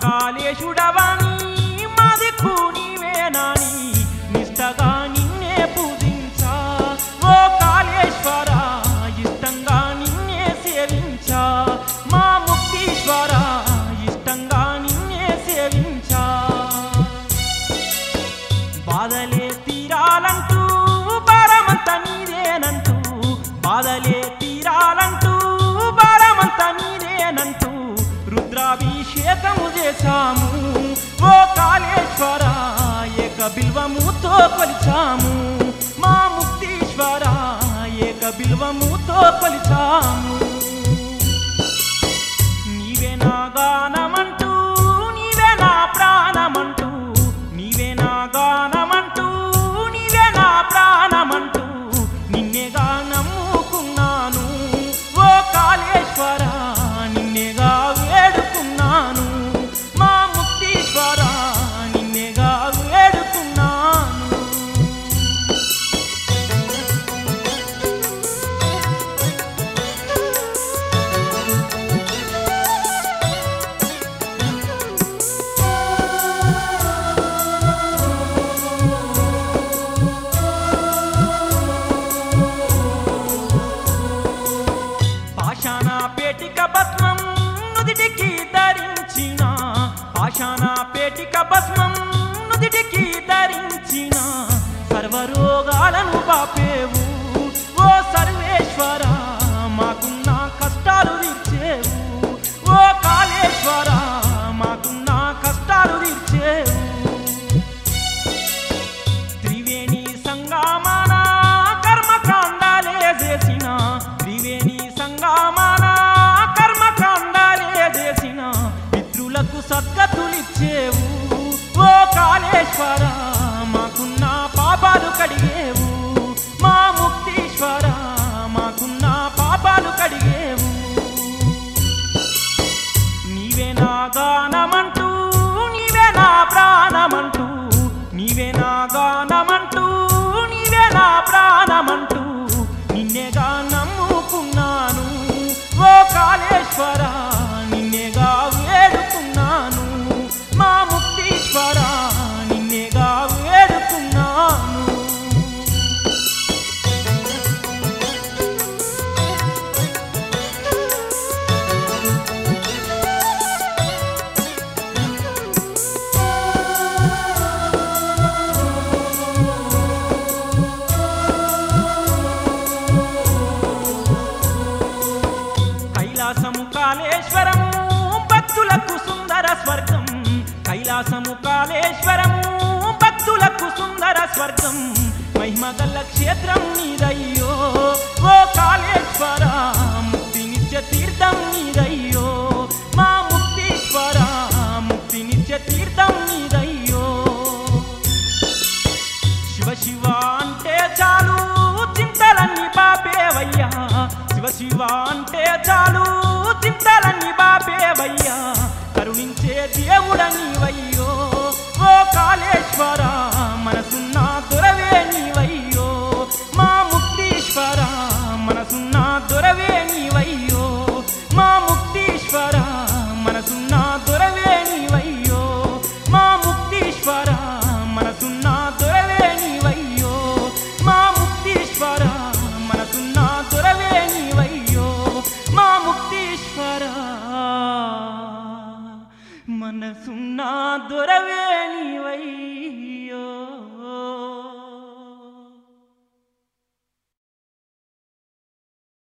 మహాకాళేశుడవని మదికు నీవేనాని నిష్టగా నిన్నే పూజించా ఓ కాళేశ్వర ఇష్టంగా నిన్నే సేవించా మా ముక్తీశ్వర ఇష్టంగా నిన్నే సేవించా బాధలే తీరాలంటూ భారమంత నీదేనంటూ బాధలే తీరాలంటూ భారమంత నీదేనంటూ రుద్రాభిషేకము చేశాము ఓ కాళేశ్వర ఏక బిల్వముతో కొలిచాము మా ముక్తీశ్వర ఏక బిల్వముతో కొలిచాము నీవే నా గానమంటూ నీవే నా ప్రాణమంటూ నీవే నా గానమంటూ నీవే నా ప్రాణమంటూ నిన్నేగా నమ్ముకున్నాను ఓ కాళేశ్వర నిన్నేగా వేడుకున్నాను మా ముక్తీశ్వర నిన్నేగా వేడుకున్నాను పాషాణ పేటిక భస్మం నుదిటికి ధరించిన పాషాణ పేటిక భస్మం నుదిటికి ధరించిన సర్వరోగాలను బాపేవు ఓ సర్వేశ్వర మాకున్న కష్టాలు తీర్చేవు ఓ కాళేశ్వర మాకున్న కష్టాలు తీర్చేవు త్రివేణి సంగమాన కర్మకాండాలే చేసిన త్రివేణి సంగమాన కర్మకాండాలే చేసిన పితృలకు సద్గతులిచ్చేవు ఓ కాళేశ్వర మాకున్న పాపాలు కడిగేవు మా ముక్తీశ్వర మాకున్న పాపాలు కడిగేవు నీవే నా గానమంటూ నీవే నా ప్రాణమంటూ నీవే నా గానమంటూ నీవే నా ప్రాణమంటూ నిన్నేగా నమ్ముకున్నాను ఓ కాళేశ్వర నిన్నేగా వేడుకున్నాను మా ముక్తీశ్వర నిన్నేగా వేడుకున్నాను కైలాసము కాళేశ్వరము భక్తులకు సుందర స్వర్గం కైలాసము కాళేశ్వరము భక్తులకు సుందర స్వర్గం మహిమగల్ల క్షేత్రం నీదయ్యో ఓ కాళేశ్వర ముక్తినిత్య తీర్థం నీదయ్యో మా ముక్తీశ్వర ముక్తినిత్య తీర్థం నీదయ్యో శివ శివ అంటే చాలు చింతలన్నీ బాపేవయ్యా శివ శివ అంటే చాలు చింతలన్నీ బాపేవయ్యా కరుణించే దేవుడ నీవయ్యో ఓ కాళేశ్వర మనసున్న దొరవే నీవయ్యో మా ముక్తీశ్వర మనసున్న దొరవే నీవయ్యో మా ముక్తీశ్వర మనసున్న దొరవే నీవయ్యో మా ముక్తీశ్వర మనసున్న దొరవే నీవయ్యో మా ముక్తీశ్వర మనసున్న దొరవే నీవయ్యో మా ముక్తీశ్వర మనసున్న దొరవే నీవయ్యో